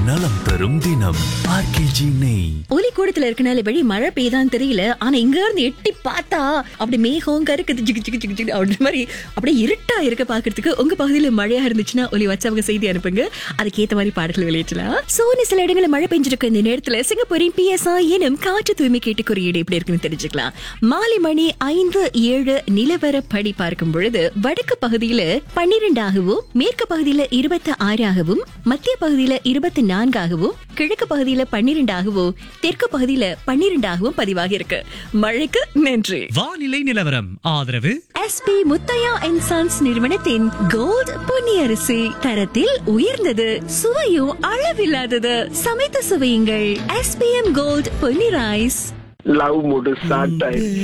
நலம் தரும் தினம் ஆர்கேஜி நெய் ஒலி கூடத்துல இருக்கனால வெளி மழை பெய்யுதான்னு தெரியல ஆனா இங்க இருந்து எட்டி பார்த்தா அப்படி மேகம் கருக்குது ஜிகு ஜிகு ஜிகு ஜிகு அப்படி மாதிரி அப்படியே இருட்டா இருக்க பாக்குறதுக்கு உங்க பகுதியில மழையா இருந்துச்சுன்னா ஒலி வச்சவங்க செய்தி அனுப்புங்க அதுக்கேத்த மாதிரி பாடல்கள் வெளியிடலாம் சோனி சில இடங்களில் மழை பெஞ்சிருக்க இந்த நேரத்துல சிங்கப்பூரின் பிஎஸ்ஆ எனும் காற்று தூய்மை கேட்டு குறியீடு எப்படி இருக்குன்னு தெரிஞ்சுக்கலாம் மாலை மணி ஐந்து ஏழு நிலவரப்படி பார்க்கும் பொழுது வடக்கு பகுதியில பன்னிரெண்டாகவும் மேற்கு பகுதியில இருபத்தி ஆறாகவும் மத்திய பகுதியில இருபத்தி நான்காகவும் கிழக்கு பகுதியில பன்னிரெண்டாகவும் தெற்கு பகுதியில பன்னிரெண்டாகவும் பதிவாகி இருக்கு மழைக்கு நன்றி வானிலை நிலவரம் ஆதரவு எஸ்பி முத்தையா அண்ட் சன்ஸ் நிறுவனத்தின் கோல்ட் பொன்னியரிசி தரத்தில் உயர்ந்தது சுவையும் அளவில்லாதது சமைத்து சுவையுங்கள் SPM gold Ponni rice love mode start time